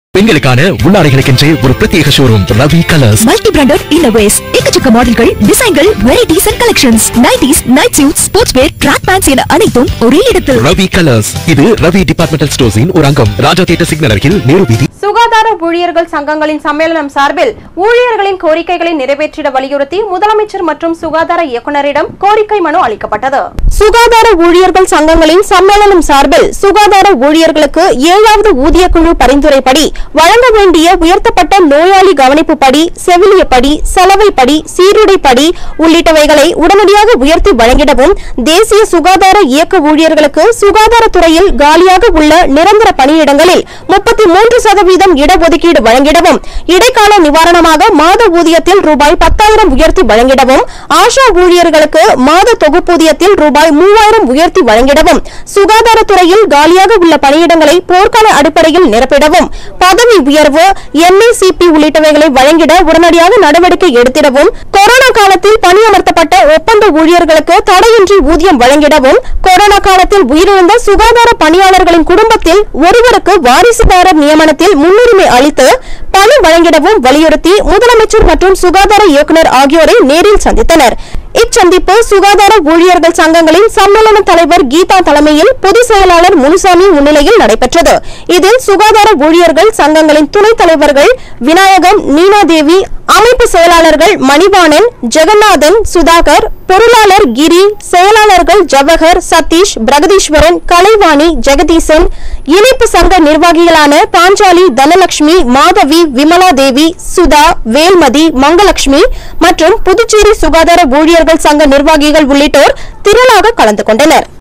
பெண்களுக்கான உள்ளாடைகளுக்கென்றே ஒரு பிரத்யேக showroom Ravi colours multi branded innerwears எக்கச்சக்க மாடல்கள் டிசைன்கள் varieties and collections nighties night suit sports wear track pants என அனைத்தும் ஒரே இடத்தில் ரவி கலர்ஸ் இது ரவி டிபார்ட்மெண்டல் ஸ்டோர்ஸின் ஒரு அங்கம் ராஜா தியேட்டர் சிக்னல் அருகில் நேரு வீதி சுகாதார ஊழியர்கள் சங்கங்களின் சம்மேளனம் சார்பில் ஊழியர்களின் கோரிக்கைகளை நிறைவேற்றிட வலியுறுத்தி முதலமைச்சர் மற்றும் சுகாதார இயக்குநரிடம் கோரிக்கை மனு அளிக்கப்பட்டது சுகாதார ஊழியர்கள் சங்கங்களின் சம்மேளனம் சார்பில் சுகாதார ஊழியர்களுக்கு ஏழாவது ஊதியக்குழு பரிந்துரைப்படி வழங்க வேண்டிய உயர்த்தப்பட்ட நோயாளி கவனிப்பு படி செவிலிய படி சலவை படி சீருடை படி உள்ளிட்டவைகளை உடனடியாக உயர்த்தி வழங்கிடவும் தேசிய சுகாதார இயக்க ஊழியர்களுக்கு சுகாதாரத்துறையில் காலியாக உள்ள நிரந்தர பணியிடங்களில் முப்பத்தி மூன்று சதவீதம் இடஒதுக்கீடு வழங்கிடவும் இடைக்கால நிவாரணமாக மாத ஊதியத்தில் ரூபாய் பத்தாயிரம் உயர்த்தி வழங்கிடவும் ஆஷா ஊழியர்களுக்கு மாத தொகுப்பூதியத்தில் ரூபாய் மூவாயிரம் உயர்த்தி வழங்கிடவும் சுகாதாரத்துறையில் காலியாக உள்ள பணியிடங்களை போர்க்கால அடிப்படையில் நிரப்பிடவும் பதவி உயர்வு எம்ஏசிபி உள்ளிட்டவைகளை வழங்கிட உடனடியாக நடவடிக்கை எடுத்திடவும் கொரோனா காலத்தில் பணியமர்த்தப்பட்ட ஒப்பந்த ஊழியர்களுக்கு தடையின்றி ஊதியம் வழங்கிடவும் கொரோனா காலத்தில் உயிரிழந்த சுகாதார பணியாளர்களின் குடும்பத்தில் ஒருவருக்கு வாரிசுதாரர் நியமனத்தில் முன்னுரிமை அளித்து பணி வழங்கிடவும் வலியுறுத்தி முதலமைச்சர் மற்றும் சுகாதார இயக்குநர் ஆகியோரை நேரில் சந்தித்தனர் இச்சந்திப்பு சுகாதார ஊழியர்கள் சங்கங்களின் சம்மேளன தலைவர் கீதா தலைமையில் பொதுச் செயலாளர் முனுசாமி முன்னிலையில் நடைபெற்றது இதில் சுகாதார ஊழியர்கள் சங்கங்களின் துணைத் தலைவர்கள் விநாயகம் நீனாதேவி அமைப்பு செயலாளர்கள் மணிவாணன் ஜெகநாதன் சுதாகர் பொருளாளர் கிரி செயலாளர்கள் ஜவஹர் சதீஷ் பிரகதீஸ்வரன் கலைவாணி ஜெகதீசன் இணைப்பு சங்க நிர்வாகிகளான பாஞ்சாலி தனலட்சுமி மாதவி விமலா தேவி சுதா வேல்மதி மங்கலட்சுமி மற்றும் புதுச்சேரி சுகாதார ஊழியர்கள் சங்க நிர்வாகிகள் உள்ளிட்டோர் திரளாக கலந்து கொண்டனர்